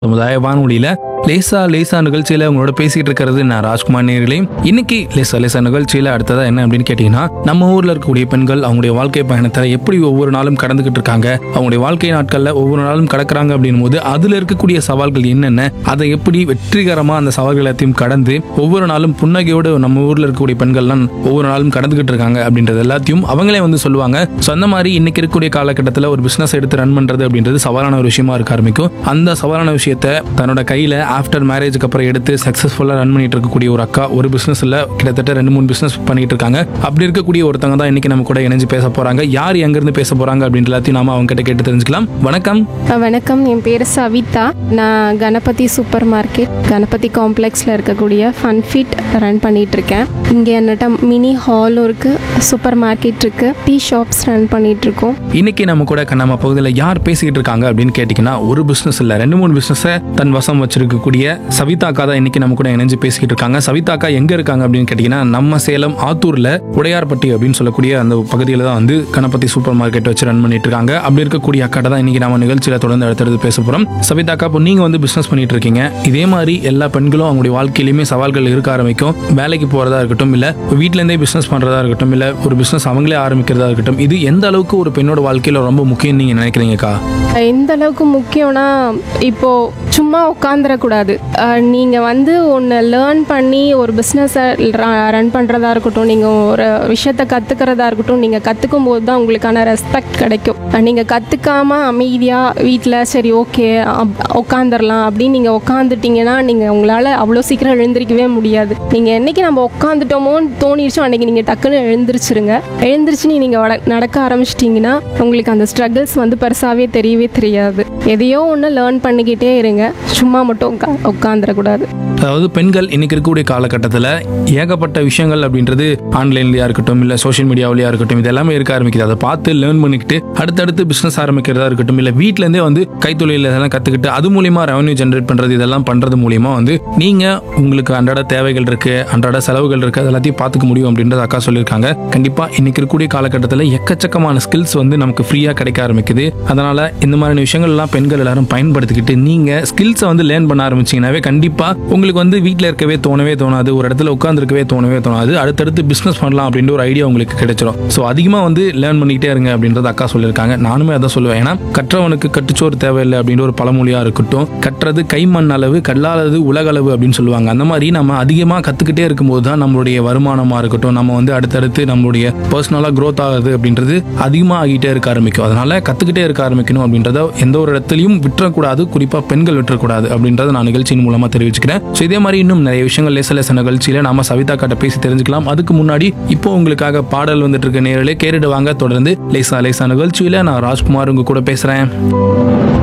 சமுதாய வானொலியில லேசா லேசா நிகழ்ச்சியில உங்களோட பேசிட்டு இருக்கிறது நான் ராஜ்குமார் நேர்களே இன்னைக்கு லேசா லேசா நிகழ்ச்சியில அடுத்ததா என்ன அப்படின்னு கேட்டீங்கன்னா நம்ம ஊர்ல இருக்கக்கூடிய பெண்கள் அவங்களுடைய வாழ்க்கை பயணத்தை எப்படி ஒவ்வொரு நாளும் கடந்துகிட்டு இருக்காங்க அவங்களுடைய வாழ்க்கை நாட்கள்ல ஒவ்வொரு நாளும் கடக்குறாங்க அப்படின்னும் போது அதுல இருக்கக்கூடிய சவால்கள் என்னென்ன அதை எப்படி வெற்றிகரமா அந்த சவால்கள் எல்லாத்தையும் கடந்து ஒவ்வொரு நாளும் புன்னகையோடு நம்ம ஊர்ல இருக்கக்கூடிய பெண்கள்லாம் ஒவ்வொரு நாளும் கடந்துகிட்டு இருக்காங்க அப்படின்றது எல்லாத்தையும் அவங்களே வந்து சொல்லுவாங்க ஸோ அந்த மாதிரி இன்னைக்கு இருக்கக்கூடிய காலகட்டத்தில் ஒரு பிசினஸ் எடுத்து ரன் பண்றது அப்படின்றது சவாலான ஒரு விஷயமா இருக்க ஆரம்பிக்கும் அந்த சவாலான விஷயத்த தன்னோட கையில ஆஃப்டர் மேரேஜுக்கு அப்புறம் எடுத்து சக்சஸ்ஃபுல்லா ரன் பண்ணிட்டு இருக்கக்கூடிய ஒரு அக்கா ஒரு பிசினஸ்ல கிட்டத்தட்ட ரெண்டு மூணு பிசினஸ் பண்ணிட்டு இருக்காங்க அப்படி இருக்கக்கூடிய ஒருத்தவங்க தான் இன்னைக்கு நம்ம கூட இணைஞ்சு பேச போறாங்க யார் எங்க இருந்து பேச போறாங்க அப்படின்ற எல்லாத்தையும் நாம அவங்க கிட்ட கேட்டு தெரிஞ்சுக்கலாம் வணக்கம் அஹ் வணக்கம் என் பேர் சவிதா நான் கணபதி சூப்பர் மார்க்கெட் கணபதி காம்ப்ளெக்ஸில் இருக்கக்கூடிய ஃபன் ஃபிட் ரன் பண்ணிட்டு இருக்கேன் இங்கே என்னட்ட மினி ஹாலும் இருக்குது சூப்பர் மார்க்கெட் இருக்குது டீ ஷாப்ஸ் ரன் பண்ணிட்டு இருக்கோம் இன்னைக்கு நம்ம கூட நம்ம பகுதியில் யார் பேசிக்கிட்டு இருக்காங்க அப்படின்னு கேட்டிங்கன்னா ஒரு பிஸ்னஸ் இல்லை ரெண்டு மூணு பிஸ்னஸை தன் வசம் வச்சிருக்கக்கூடிய சவிதாக்கா தான் இன்னைக்கு நம்ம கூட இணைஞ்சு பேசிக்கிட்டு இருக்காங்க சவிதாக்கா எங்க இருக்காங்க அப்படின்னு கேட்டிங்கன்னா நம்ம சேலம் ஆத்தூர்ல உடையார்பட்டி அப்படின்னு சொல்லக்கூடிய அந்த பகுதியில் தான் வந்து கணபதி சூப்பர் மார்க்கெட் வச்சு ரன் பண்ணிட்டு இருக்காங்க அப்படி இருக்கக்கூடிய அக்காட்ட தான் இன்னைக்கு நம்ம நிகழ்ச்சியில தொடர்ந்து அடுத்தடுத்து பேச போறோம் சவிதாக்கா இப்போ நீங்க வந்து பிசினஸ் பண்ணிட்டு இருக்கீங்க இதே மாதிரி எல்லா பெண்களும் அவங்களுடைய வாழ்க்கையிலுமே சவால்கள் இருக்க ஆரம்பிக்கும் வேலைக்கு போறதா இருக்கட்டும் இல்ல வீட்ல இருந்தே பிசினஸ் பண்றதா இருக்கட்டும் இல்ல ஒரு பிசினஸ் அவங்களே ஆரம்பிக்கிறதா இருக்கட்டும் இது எந்த அளவுக்கு ஒரு பெண்ணோட வாழ்க்கையில ரொம்ப முக்கியம் நீங்க நினைக்கிறீங்கக்கா அஹ் எந்த அளவுக்கு முக்கியம்னா இப்போ சும்மா உட்காந்துடக்கூடாது நீங்கள் வந்து ஒன்று லேர்ன் பண்ணி ஒரு பிஸ்னஸை ரன் பண்ணுறதா இருக்கட்டும் நீங்கள் ஒரு விஷயத்தை கற்றுக்கிறதா இருக்கட்டும் நீங்கள் கற்றுக்கும் போது தான் உங்களுக்கான ரெஸ்பெக்ட் கிடைக்கும் நீங்கள் கற்றுக்காம அமைதியாக வீட்டில் சரி ஓகே உட்காந்துடலாம் அப்படின்னு நீங்கள் உட்காந்துட்டீங்கன்னா நீங்கள் உங்களால் அவ்வளோ சீக்கிரம் எழுந்திரிக்கவே முடியாது நீங்கள் என்னைக்கு நம்ம உட்காந்துட்டோமோன்னு தோணிடுச்சோ அன்னைக்கு நீங்கள் டக்குன்னு எழுந்திரிச்சிருங்க எழுந்திரிச்சு நீங்கள் நடக்க ஆரம்பிச்சிட்டிங்கன்னா உங்களுக்கு அந்த ஸ்ட்ரகிள்ஸ் வந்து பெருசாகவே தெரியவே தெரியாது எதையோ ஒன்று லேர்ன் பண்ணிக்கிட்டே இருங்க சும்மா மட்டும் உட்கா உட்காந்துடக்கூடாது அதாவது பெண்கள் இன்னைக்கு இருக்கக்கூடிய காலகட்டத்தில் ஏகப்பட்ட விஷயங்கள் அப்படின்றது ஆன்லைன்லயா இருக்கட்டும் இல்ல சோஷியல் மீடியாவிலயா இருக்கட்டும் இது எல்லாமே இருக்க ஆரம்பிக்குது அதை பார்த்து லேர்ன் பண்ணிக்கிட்டு அடுத்தடுத்து பிசினஸ் ஆரம்பிக்கிறதா இருக்கட்டும் இல்ல வீட்ல இருந்தே வந்து கைத்தொழில் இதெல்லாம் கத்துக்கிட்டு அது மூலியமா ரெவன்யூ ஜென்ரேட் பண்றது இதெல்லாம் பண்றது மூலியமா வந்து நீங்க உங்களுக்கு அன்றாட தேவைகள் இருக்கு அன்றாட செலவுகள் இருக்கு அது எல்லாத்தையும் பார்த்துக்க முடியும் அப்படின்றது அக்கா சொல்லியிருக்காங்க கண்டிப்பா இன்னைக்கு இருக்கக்கூடிய காலகட்டத்தில் எக்கச்சக்கமான ஸ்கில்ஸ் வந்து நமக்கு ஃப்ரீயா கிடைக்க ஆரம்பிக்குது அதனால இந்த மாதிரியான விஷயங்கள் எல்லாம் பெண்கள் எல்லாரும் பயன்படுத்திக்கிட்டு நீங்க ஸ்கில்ஸை வந்து லேர்ன் பண்ண ஆரம்பிச்சீங்கன்னாவே கண்டிப்பா உங்களுக்கு வந்து வீட்டில் இருக்கவே தோணவே தோணாது ஒரு இடத்துல உட்காந்துருக்கவே தோணவே தோணாது அடுத்தடுத்து பிசினஸ் பண்ணலாம் அப்படின்ற ஒரு ஐடியா உங்களுக்கு கிடைச்சிரும் ஸோ அதிகமாக வந்து லேர்ன் பண்ணிக்கிட்டே இருங்க அப்படின்றது அக்கா சொல்லியிருக்காங்க நானுமே அதான் சொல்லுவேன் ஏன்னா கற்றவனுக்கு கட்டுச்சோறு தேவையில்லை அப்படின்ற ஒரு பழமொழியா இருக்கட்டும் கற்றது கைமண் அளவு கல்லாதது உலகளவு அப்படின்னு சொல்லுவாங்க அந்த மாதிரி நம்ம அதிகமாக கற்றுக்கிட்டே இருக்கும்போது தான் நம்மளுடைய வருமானமாக இருக்கட்டும் நம்ம வந்து அடுத்தடுத்து நம்மளுடைய பர்சனலாக க்ரோத் ஆகுது அப்படின்றது அதிகமாக ஆகிட்டே இருக்க ஆரம்பிக்கும் அதனால கற்றுக்கிட்டே இருக்க ஆரம்பிக்கணும் அப்படின்றத எந்த ஒரு இடத்துலையும் விட்டுறக்கூடாது குறிப்பாக பெண்கள் விட்டுறக்கூடாது அப்படின்றத நான் நிகழ்ச்சியின் மூலமாக தெரிவிச்சுக்கிறேன் ஸோ இதே மாதிரி இன்னும் நிறைய விஷயங்கள் லேச லேச நிகழ்ச்சியில் நாம சவிதா கிட்ட பேசி தெரிஞ்சுக்கலாம் அதுக்கு முன்னாடி இப்போ உங்களுக்காக பாடல் வந்துட்டு இருக்க நேரிலே கேட்டுடுவாங்க தொடர்ந்து லேசா லேசா நிகழ்ச்சியில் நான் ராஜ்குமார் உங்க கூட பேசுகிறேன்